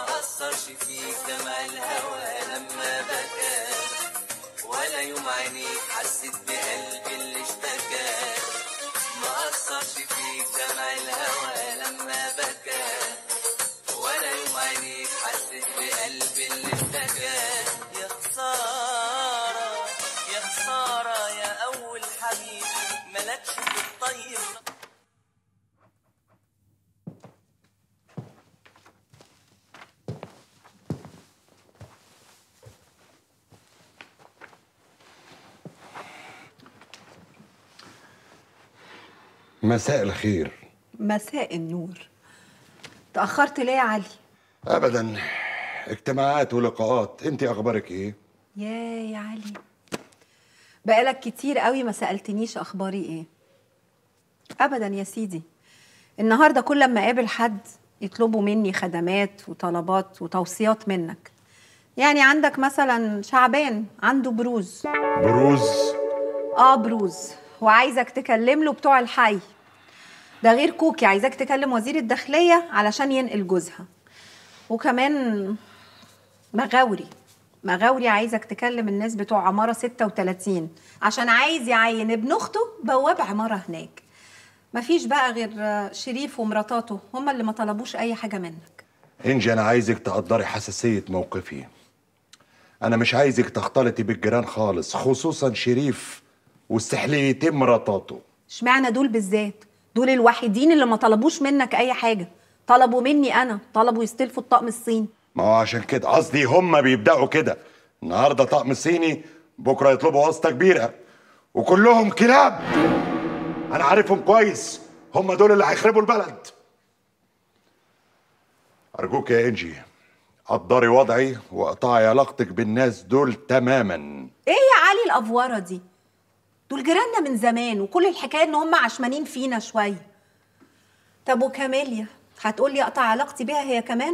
ما أثرش فيك دمع الهوى لما بكى ولا يوم عينيك حسيت بقلبي اللي اشتكى ما أثرش فيك دمع الهوى لما بكى ولا يوم عينيك حسيت بقلبي اللي اشتكى يا خسارة يا خسارة يا أول حبيب ملكش في الطيب مساء الخير مساء النور تأخرت ليه يا علي؟ ابدا اجتماعات ولقاءات انت اخبارك ايه يا يا علي بقالك كتير قوي ما سألتنيش أخباري إيه أبدا يا سيدي النهاردة كل ما أقابل حد يطلبوا مني خدمات وطلبات وتوصيات منك يعني عندك مثلا شعبان عنده بروز بروز اه بروز وعايزك تكلم له بتوع الحي ده غير كوكي عايزاك تكلم وزير الداخلية علشان ينقل جوزها وكمان مغاوري مغاوري عايزك تكلم الناس بتوع عمارة 36 عشان عايز يعين ابن أخته بواب عمارة هناك مفيش بقى غير شريف ومراتاته هما اللي ما طلبوش أي حاجة منك انجي انا عايزك تقدري حساسيه موقفي انا مش عايزك تختلطي بالجيران خالص خصوصا شريف واستحليتين مراتاته اشمعنى دول بالذات دول الوحيدين اللي ما طلبوش منك أي حاجة طلبوا مني أنا طلبوا يستلفوا الطقم الصيني ما هو عشان كده قصدي هم بيبداوا كده النهارده طقم صيني بكره يطلبوا واسطه كبيره وكلهم كلاب انا عارفهم كويس هم دول اللي هيخربوا البلد ارجوك يا انجي قدري وضعي واقطعي علاقتك بالناس دول تماما ايه يا علي الافوره دي دول جيراننا من زمان وكل الحكايه ان هم عشمانين فينا شويه طب وكاميليا هتقولي اقطع علاقتي بيها هي كمان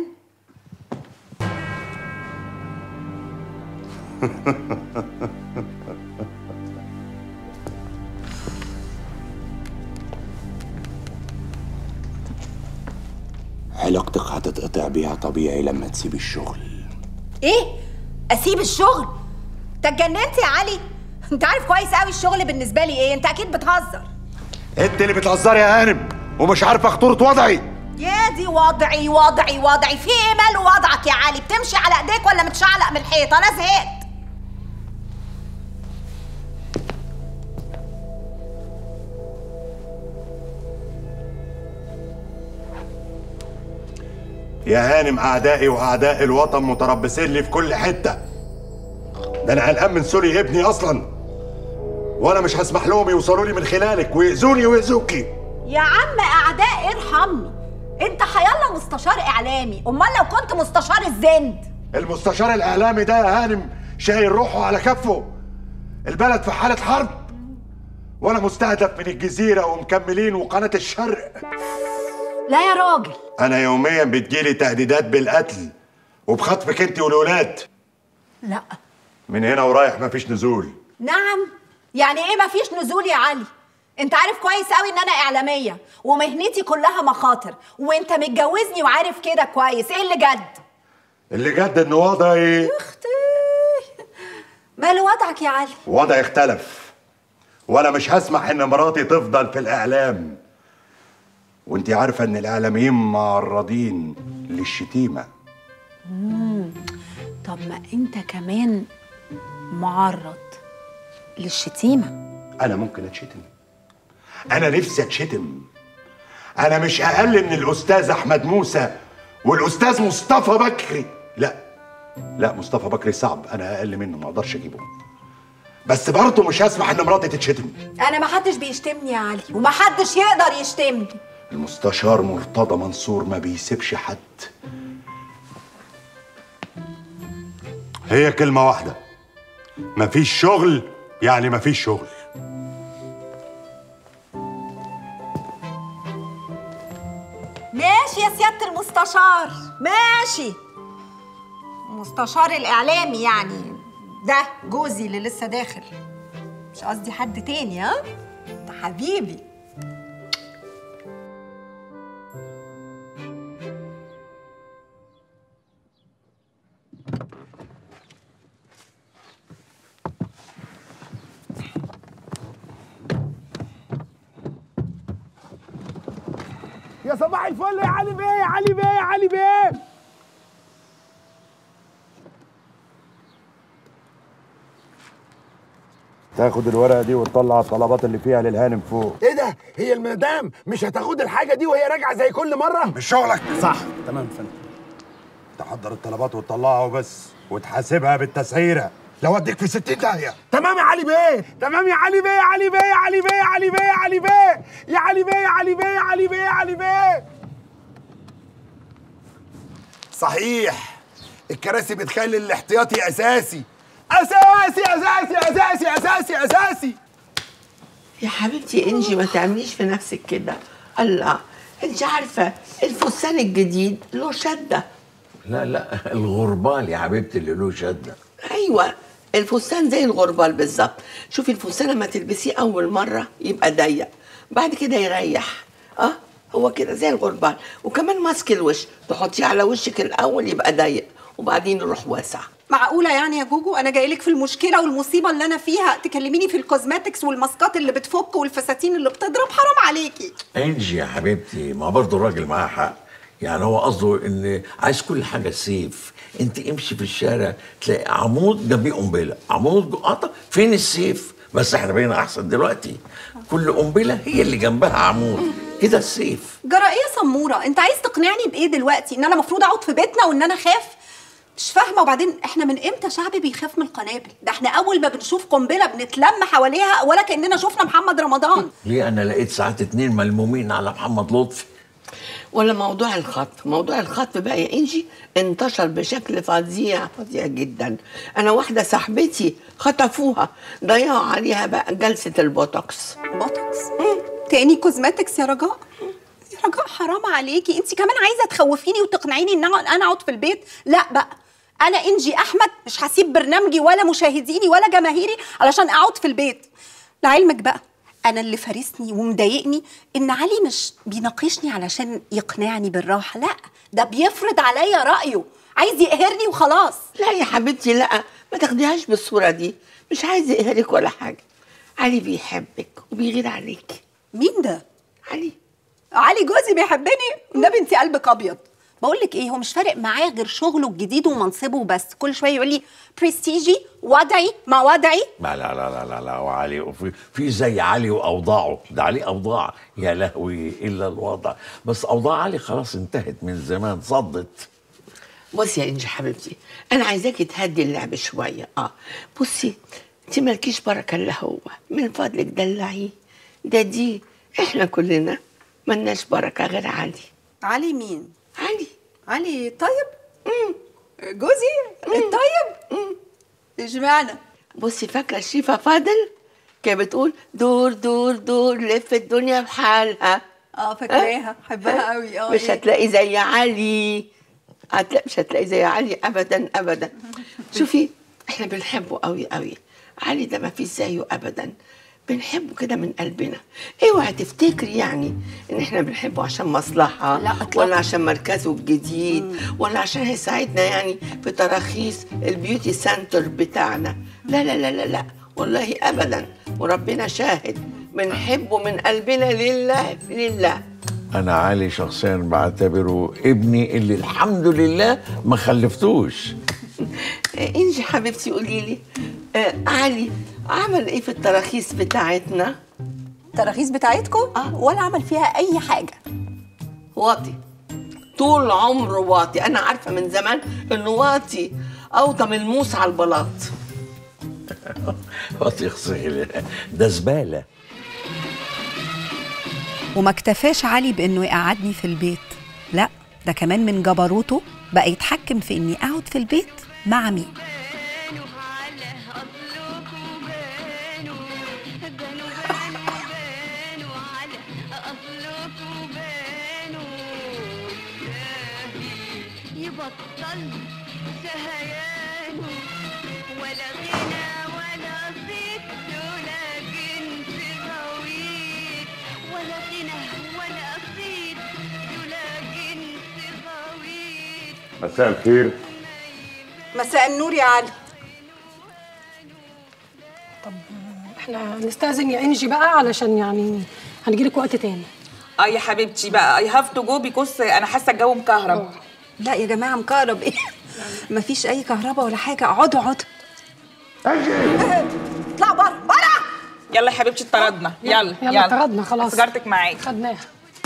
علاقتك هتتقطع بيها طبيعي لما تسيب الشغل ايه اسيب الشغل انت اتجننت يا علي انت عارف كويس قوي الشغل بالنسبه لي ايه انت اكيد بتهزر انت اللي بتهزري يا هانم ومش عارفه خطوره وضعي يا دي وضعي وضعي وضعي في ايه مال وضعك يا علي بتمشي على ايديك ولا متشعلق من الحيط انا زهقت يا هانم اعدائي واعداء الوطن متربصين لي في كل حته ده انا قلقان من سوري ابني اصلا وانا مش هسمح لهم يوصلوا لي من خلالك ويأذوني ويأذوكي يا عم اعداء ارحمني انت حيالله مستشار اعلامي امال لو كنت مستشار الزند المستشار الاعلامي ده يا هانم شايل روحه على كفه البلد في حاله حرب وانا مستهدف من الجزيره ومكملين وقناه الشرق لا يا راجل انا يوميا بتجيلي تهديدات بالقتل وبخطفك انت والولاد لا من هنا ورايح مفيش نزول نعم يعني ايه مفيش نزول يا علي انت عارف كويس قوي ان انا اعلاميه ومهنتي كلها مخاطر وانت متجوزني وعارف كده كويس ايه اللي جد اللي جد ان وضعي اختي مال وضعك يا علي وضعي اختلف وانا مش هسمح ان مراتي تفضل في الاعلام وانت عارفه ان الاعلاميين معرضين للشتيمه طب ما انت كمان معرض للشتيمه انا ممكن اتشتم انا نفسي اتشتم انا مش اقل من الاستاذ احمد موسى والاستاذ مصطفى بكري لا لا مصطفى بكري صعب انا اقل منه ما اقدرش اجيبه بس برضه مش هسمح ان مراتي تتشتم انا ما حدش بيشتمني يا علي وما حدش يقدر يشتمني المستشار مرتضى منصور ما بيسيبش حد هي كلمة واحدة مفيش شغل يعني مفيش شغل ماشي يا سيادة المستشار ماشي مستشار الإعلامي يعني ده جوزي اللي لسه داخل مش قصدي حد تاني ها ده حبيبي يا صباح الفل يا علي بيه يا علي بيه يا علي بيه تاخد الورقه دي وتطلع الطلبات اللي فيها للهانم فوق ايه ده هي المدام مش هتاخد الحاجه دي وهي راجعه زي كل مره مش شغلك صح تمام فندم تحضر الطلبات وتطلعها وبس وتحاسبها بالتسعيره لو اديك في 60 داهيه تمام يا علي بيه تمام يا علي بيه يا علي بيه يا علي بيه يا علي بيه يا علي بيه يا علي بيه يا علي بيه يا علي بيه يا علي بيه صحيح الكراسي بتخلي الاحتياطي اساسي اساسي اساسي اساسي اساسي اساسي يا حبيبتي انجي ما تعمليش في نفسك كده الله انت عارفه الفستان الجديد له شده لا لا الغربال يا حبيبتي اللي له شده ايوه الفستان زي الغربال بالظبط شوفي الفستان لما تلبسيه اول مره يبقى ضيق بعد كده يريح اه هو كده زي الغربال وكمان ماسك الوش تحطيه على وشك الاول يبقى ضيق وبعدين يروح واسع معقولة يعني يا جوجو أنا جايلك في المشكلة والمصيبة اللي أنا فيها تكلميني في الكوزماتكس والماسكات اللي بتفك والفساتين اللي بتضرب حرام عليكي انجي يا حبيبتي ما برضه الراجل معاه حق يعني هو قصده ان عايز كل حاجه سيف انت امشي في الشارع تلاقي عمود جنبيه قنبله عمود جو- قطع فين السيف بس احنا بقينا احسن دلوقتي كل قنبله هي اللي جنبها عمود كده السيف جرى إيه يا سمورة أنت عايز تقنعني بإيه دلوقتي إن أنا المفروض أقعد في بيتنا وإن أنا خاف مش فاهمة وبعدين إحنا من إمتى شعب بيخاف من القنابل ده إحنا أول ما بنشوف قنبلة بنتلم حواليها ولا كأننا شفنا محمد رمضان ليه انا لقيت ساعات اتنين ملمومين على محمد لطفي ولا موضوع الخطف موضوع الخطف بقى يا انجي انتشر بشكل فظيع فظيع جدا انا واحده صاحبتي خطفوها ضيعوا عليها بقى جلسه البوتوكس بوتوكس تاني كوزماتكس يا رجاء يا رجاء حرام عليكي انت كمان عايزه تخوفيني وتقنعيني ان انا أنا اقعد في البيت لا بقى انا انجي احمد مش هسيب برنامجي ولا مشاهديني ولا جماهيري علشان اقعد في البيت لعلمك بقى انا اللي فارسني ومضايقني ان علي مش بيناقشني علشان يقنعني بالراحه لا ده بيفرض عليا رايه عايز يقهرني وخلاص لا يا حبيبتي لا ما تاخديهاش بالصوره دي مش عايز يقهرك ولا حاجه علي بيحبك وبيغير عليك مين ده علي علي جوزي بيحبني والنبي انت قلبك ابيض بقول لك ايه هو مش فارق معاه غير شغله الجديد ومنصبه وبس كل شويه يقول لي برستيجي وضعي ما وضعي لا لا لا لا لا, لا وعلي وفي في زي علي واوضاعه ده عليه اوضاع يا لهوي الا الوضع بس اوضاع علي خلاص انتهت من زمان صدت بصي يا انجي حبيبتي انا عايزاكي تهدي اللعب شويه اه بصي انت مالكيش بركه الا هو من فضلك دلعيه ده دي احنا كلنا ملناش بركه غير علي علي مين علي علي طيب جوزي الطيب اشمعنى بصي فاكره الشيفه فاضل كانت بتقول دور دور دور لف الدنيا بحالها اه فاكراها بحبها قوي اه مش إيه؟ هتلاقي زي علي هتلاقي مش هتلاقي زي علي ابدا ابدا شوفي احنا بنحبه قوي قوي علي ده ما فيش زيه ابدا بنحبه كده من قلبنا اوعي تفتكري يعني ان احنا بنحبه عشان مصلحه لا، إطلاقاً. ولا عشان مركزه الجديد ولا عشان هيساعدنا يعني في تراخيص البيوتي سنتر بتاعنا لا لا لا لا لا والله ابدا وربنا شاهد بنحبه من قلبنا لله لله انا علي شخصيا بعتبره ابني اللي الحمد لله ما خلفتوش آه، انجي حبيبتي قولي لي آه علي عمل ايه في التراخيص بتاعتنا التراخيص بتاعتكم آه. ولا عمل فيها اي حاجه واطي طول عمره واطي انا عارفه من زمان انه واطي اوطى من الموس على البلاط يغسل ده زباله وما اكتفاش علي بانه يقعدني في البيت لا ده كمان من جبروته بقى يتحكم في اني اقعد في البيت مع مين يبطل سهيانه ولا غنى ولا صيت ولا جنس غويط ولا غنى ولا صيت ولا جنس غويط مساء الخير مساء النور يا علي احنا هنستأذن يا انجي بقى علشان يعني هنجيلك وقت تاني اه يا حبيبتي بقى اي هاف تو جو بيكوز انا حاسه الجو مكهرب لا يا جماعه مكهرب ايه مفيش اي كهرباء ولا حاجه اقعدوا اقعدوا اطلعوا بره بره يلا يا حبيبتي اتطردنا يلا يلا اتطردنا خلاص. سيجارتك معايا خدناها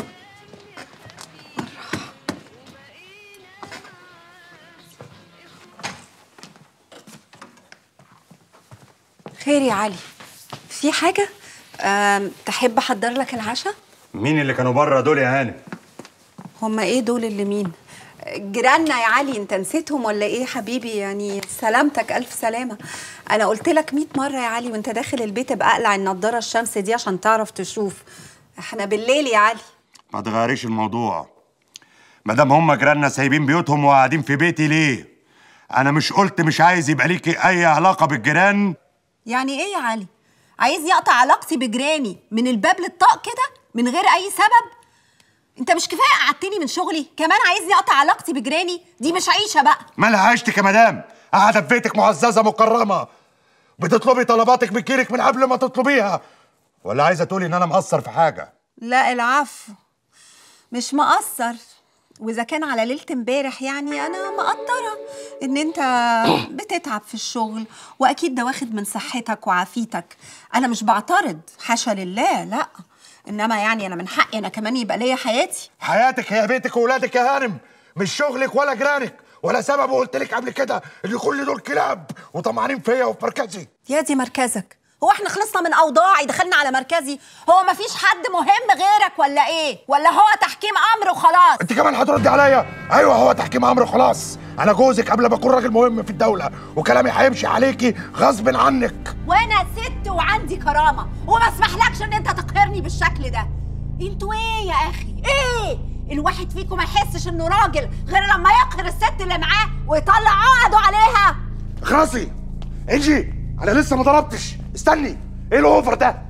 خير يا علي في حاجه أم تحب احضر لك العشاء مين اللي كانوا بره دول يا هانم هما ايه دول اللي مين جيراننا يا علي انت نسيتهم ولا ايه حبيبي يعني سلامتك الف سلامه انا قلت لك 100 مره يا علي وانت داخل البيت ابقى اقلع النضاره الشمس دي عشان تعرف تشوف احنا بالليل يا علي ما تغيريش الموضوع ما دام هم جيراننا سايبين بيوتهم وقاعدين في بيتي ليه انا مش قلت مش عايز يبقى ليكي اي علاقه بالجيران يعني ايه يا علي عايز يقطع علاقتي بجيراني من الباب للطاق كده من غير اي سبب انت مش كفايه قعدتني من شغلي كمان عايزني اقطع علاقتي بجيراني دي مش عيشه بقى مالها عيشتك يا مدام قاعده في بيتك معززه مكرمه بتطلبي طلباتك بتجيلك من قبل ما تطلبيها ولا عايزه تقولي ان انا مقصر في حاجه لا العفو مش مقصر واذا كان على ليله امبارح يعني انا مقدره ان انت بتتعب في الشغل واكيد ده واخد من صحتك وعافيتك انا مش بعترض حاشا لله لا انما يعني انا من حقي انا كمان يبقى ليا حياتي حياتك هي بيتك واولادك يا هانم مش شغلك ولا جيرانك ولا سبب قلت لك قبل كده ان كل دول كلاب وطمعانين فيا وفي مركزي يا دي مركزك هو احنا خلصنا من اوضاعي دخلنا على مركزي هو مفيش حد مهم غيرك ولا ايه ولا هو تحكيم امر وخلاص انت كمان هتردي عليا ايوه هو تحكيم امر خلاص انا جوزك قبل ما اكون راجل مهم في الدوله وكلامي هيمشي عليكي غصب عنك وانا ست وعندي كرامه وما اسمحلكش ان انت تقهرني بالشكل ده انتوا ايه يا اخي ايه الواحد فيكم ما يحسش انه راجل غير لما يقهر الست اللي معاه ويطلع عقده عليها اخلصي انجي انا لسه ما ضربتش استني ايه الاوفر ده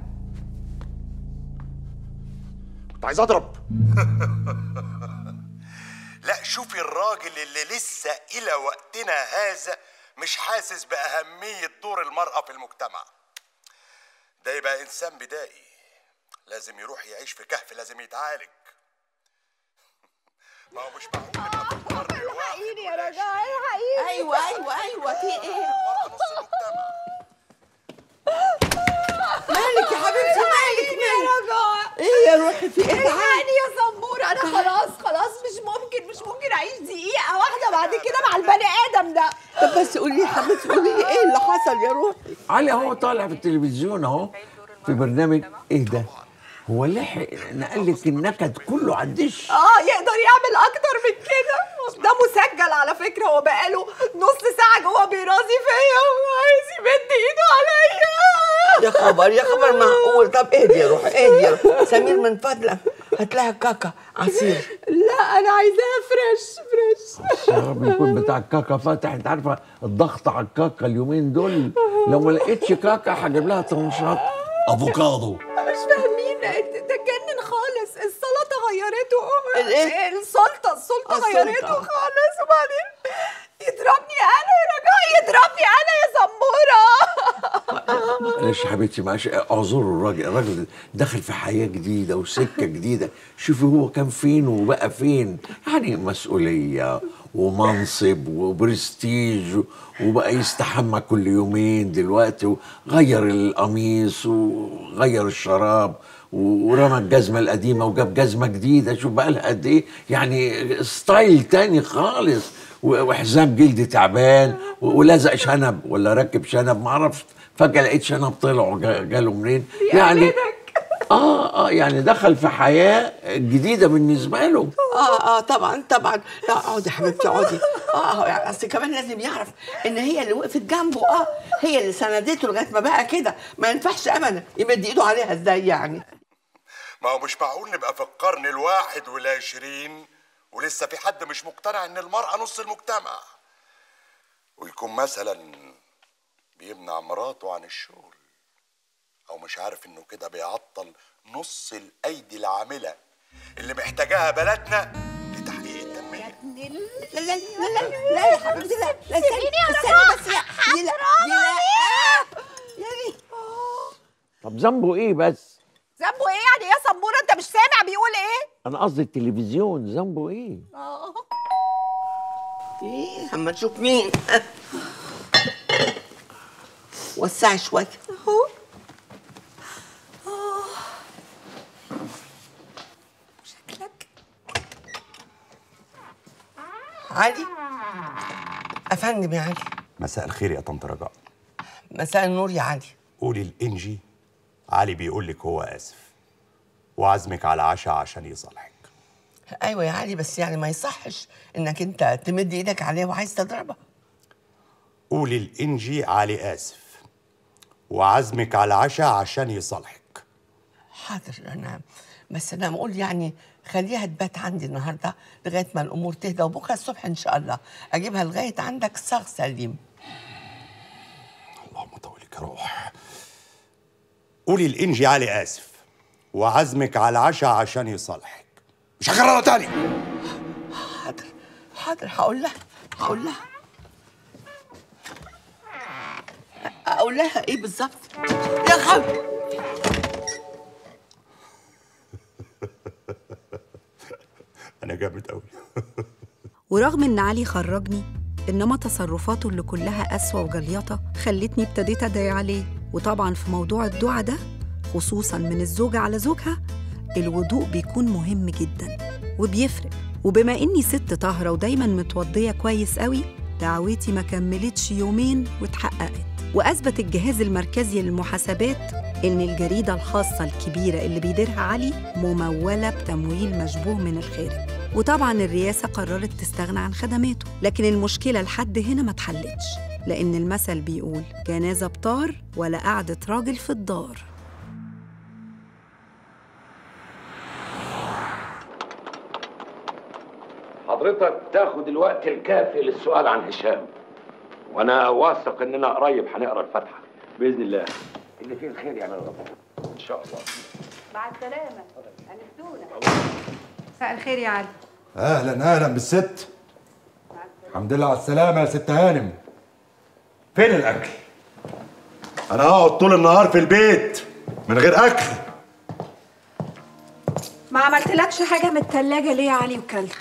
كنت عايز اضرب لا شوفي الراجل اللي لسه الى وقتنا هذا مش حاسس باهميه دور المراه في المجتمع ده يبقى انسان بدائي لازم يروح يعيش في كهف لازم يتعالج ما هو مش معقول نبقى في القرن الواحد يا رجاء الحقيقي ايوه ايوه ايوه في ايه المرأة نص المجتمع مالك يا حبيبتي مالك مالك رجاء ايه يا روحي في ايه تعالي الحقني يا زنبور انا خلاص خلاص مش ممكن مش ممكن اعيش دقيقه واحده بعد كده مع البني ادم ده طب بس قولي لي يا حبيبتي قولي لي ايه اللي حصل يا روحي علي هو طالع في التلفزيون اهو في برنامج ايه ده هو لحق نقل لك النكد كله على الدش اه يقدر يعمل اكتر من كده ده مسجل على فكره هو بقاله نص ساعه جوه بيرازي فيا وعايز يمد ايده عليا يا خبر يا خبر معقول طب اهدي يا روحي اهدي يا روحي سمير من فضلك هات لها كاكا عصير لا انا عايزاها فريش فريش الشراب يكون بتاع الكاكا فاتح انت عارفه الضغط على الكاكا اليومين دول لو ما لقيتش كاكا هجيب لها طنشات افوكادو مش فاهمين ده اتجنن خالص السلطه غيرته الإيه؟ السلطه السلطه السلطة. غيرته خالص وبعدين يضربني انا يا رجاء يضربني انا يا زموره معلش يا حبيبتي معلش اعذروا الراجل الراجل دخل في حياه جديده وسكه جديده شوفي هو كان فين وبقى فين يعني مسؤوليه ومنصب وبرستيج وبقى يستحمى كل يومين دلوقتي وغير القميص وغير الشراب ورمى الجزمه القديمه وجاب جزمه جديده شوف بقى لها قد ايه يعني ستايل تاني خالص و- وحزام جلد تعبان و- ولزق شنب ولا ركب شنب معرفش فجاه لقيت شنب طلع وجا- جاله منين يعني اه اه يعني دخل في حياه جديده بالنسبه له اه اه طبعا طبعا لا اقعدي يا حبيبتي اقعدي اه يعني اصل كمان لازم يعرف ان هي اللي وقفت جنبه اه هي اللي سندته لغايه ما بقى كده ما ينفعش ابدا يمد ايده عليها ازاي يعني ما هو مش معقول نبقى في القرن الواحد والعشرين ولسه في حد مش مقتنع ان المرأة نص المجتمع ويكون مثلا بيمنع مراته عن الشغل او مش عارف انه كده بيعطل نص الايدي العاملة اللي محتاجاها بلدنا لتحقيق التنمية لا لا لا لا لا يا حبيبتي لا لا استني استني بس لا دي لا دي لا يعني طب ذنبه ايه بس ذنبه ايه يعني يا سموره انت انت مش سامع بيقول ايه انا قصدي التلفزيون ذنبه ايه اه ايه اما نشوف مين وسعي شويه اهو آه. شكلك علي افندم يا علي مساء الخير يا طنط رجاء مساء النور يا علي قولي الانجي علي بيقول لك هو اسف وعزمك على عشاء عشان يصالحك ايوه يا علي بس يعني ما يصحش انك انت تمد ايدك عليه وعايز تضربها قولي الانجي علي اسف وعزمك على عشاء عشان يصالحك حاضر انا بس انا بقول يعني خليها تبات عندي النهارده لغايه ما الامور تهدى وبكره الصبح ان شاء الله اجيبها لغايه عندك صاغ سليم اللهم طولك روح قولي الانجي علي اسف وعزمك على عشاء عشان يصالحك مش هكررها تاني حاضر حاضر هقول لها هقول لها اقول لها ايه بالظبط يا خبر انا جامد قوي ورغم ان علي خرجني انما تصرفاته اللي كلها قسوه وجليطه خلتني ابتديت ادعي عليه وطبعا في موضوع الدعاء ده خصوصا من الزوجه على زوجها الوضوء بيكون مهم جدا وبيفرق وبما اني ست طاهره ودايما متوضيه كويس قوي دعوتي ما كملتش يومين واتحققت واثبت الجهاز المركزي للمحاسبات ان الجريده الخاصه الكبيره اللي بيديرها علي مموله بتمويل مشبوه من الخارج وطبعا الرئاسة قررت تستغنى عن خدماته لكن المشكلة لحد هنا ما اتحلتش لأن المثل بيقول جنازة بطار ولا قعدة راجل في الدار حضرتك تاخد الوقت الكافي للسؤال عن هشام وانا واثق اننا قريب هنقرا الفاتحه باذن الله اللي فيه الخير يعني ربنا ان شاء الله مع السلامة أنستونا مساء الخير يا علي اهلا اهلا بالست الحمد لله على السلامه يا ست هانم فين الاكل انا هقعد طول النهار في البيت من غير اكل ما عملتلكش حاجة من التلاجة ليه يا علي وكلت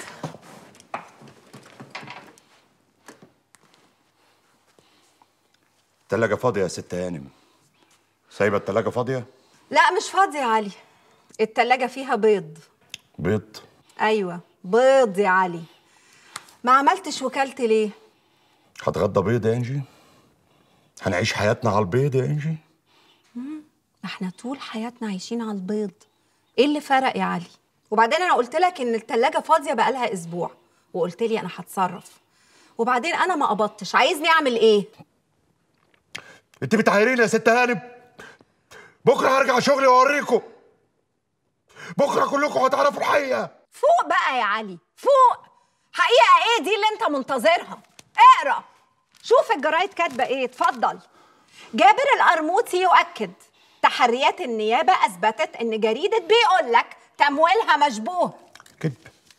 التلاجة فاضية يا ست هانم سايبة التلاجة فاضية لا مش فاضي يا علي التلاجة فيها بيض بيض أيوة بيض يا علي ما عملتش وكلت ليه هتغدى بيض يا انجي هنعيش حياتنا على البيض يا انجي ما احنا طول حياتنا عايشين على البيض ايه اللي فرق يا علي وبعدين انا قلت لك ان التلاجة فاضية بقالها اسبوع وقلت لي انا هتصرف وبعدين انا ما قبضتش عايزني اعمل ايه انت بتعايريني يا ست هانم بكره هرجع شغلي واوريكم بكره كلكم هتعرفوا الحقيقه فوق بقى يا علي فوق حقيقة ايه دي اللي انت منتظرها اقرا شوف الجرايد كاتبة ايه اتفضل جابر القرموطي يؤكد تحريات النيابة أثبتت إن جريدة بيقول لك تمويلها مشبوه كذب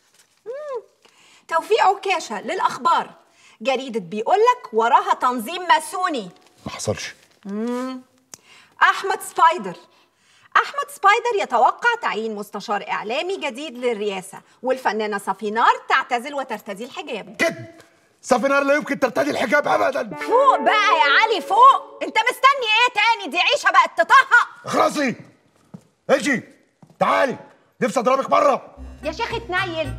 توفيق عكاشة للأخبار جريدة بيقول لك وراها تنظيم ماسوني ما حصلش أحمد سبايدر أحمد سبايدر يتوقع تعيين مستشار إعلامي جديد للرئاسة والفنانة صفينار تعتزل وترتدي الحجاب كذب سفينار لا يمكن ترتدي الحجاب ابدا فوق بقى يا علي فوق انت مستني ايه تاني دي عيشة بقت تطهق اخلصي اجي تعالي نفسي اضربك مره يا شيخ اتنيل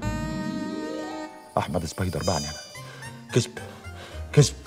احمد سبايدر بعني انا كذب كذب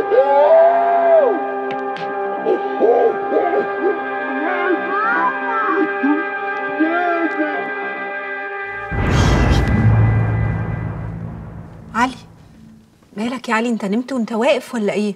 علي مالك يا علي انت نمت وانت واقف ولا ايه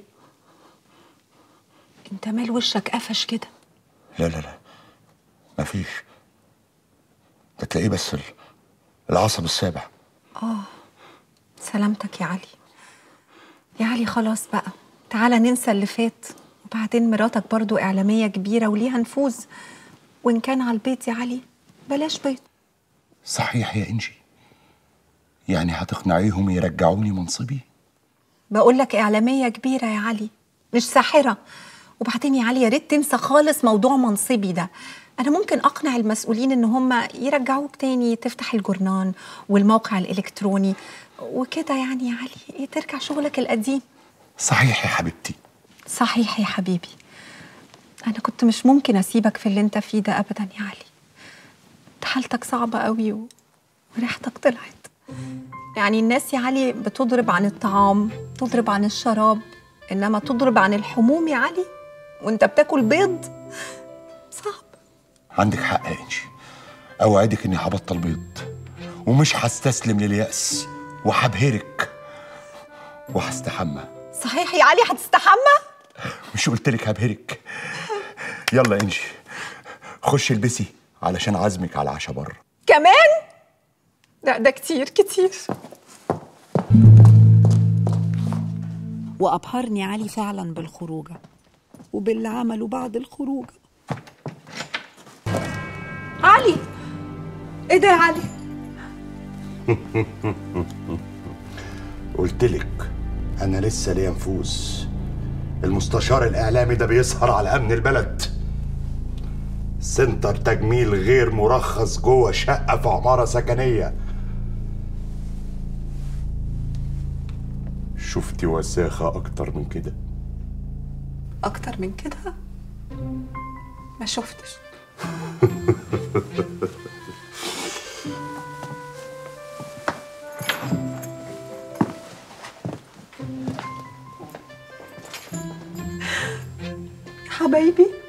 انت مال وشك قفش كده لا لا لا مفيش ده تلاقيه بس ال- العصب السابع اه سلامتك يا علي يا علي خلاص بقى تعالى ننسى اللي فات وبعدين مراتك برضو إعلامية كبيرة وليها نفوذ وإن كان على البيت يا علي بلاش بيت صحيح يا انجي يعني هتقنعيهم يرجعوني منصبي بقول لك إعلامية كبيرة يا علي مش ساحرة وبعدين يا علي يا ريت تنسى خالص موضوع منصبي ده أنا ممكن أقنع المسؤولين إن هم يرجعوك تاني تفتح الجورنان والموقع الإلكتروني وكده يعني يا علي إيه ترجع شغلك القديم صحيح يا حبيبتي صحيح يا حبيبي أنا كنت مش ممكن أسيبك في اللي أنت فيه ده أبدا يا علي أنت حالتك صعبة قوي و... وريحتك طلعت يعني الناس يا علي بتضرب عن الطعام تضرب عن الشراب إنما تضرب عن الحموم يا علي وأنت بتاكل بيض صعب عندك حق يا انجي اوعدك اني هبطل بيض ومش هستسلم لليأس وهبهرك وهستحمى صحيح يا علي هتستحمى مش قلت لك هبهرك يلا يا انجي خش البسي علشان عزمك على العشاء بره كمان لا ده كتير كتير وأبهرني علي فعلا بالخروجة وباللي عمله بعد الخروجة علي ايه ده يا علي قلت لك انا لسه ليا نفوذ المستشار الاعلامي ده بيسهر على امن البلد سنتر تجميل غير مرخص جوه شقه في عماره سكنيه شفتي وساخه اكتر من كده اكتر من كده ما شفتش حبايبي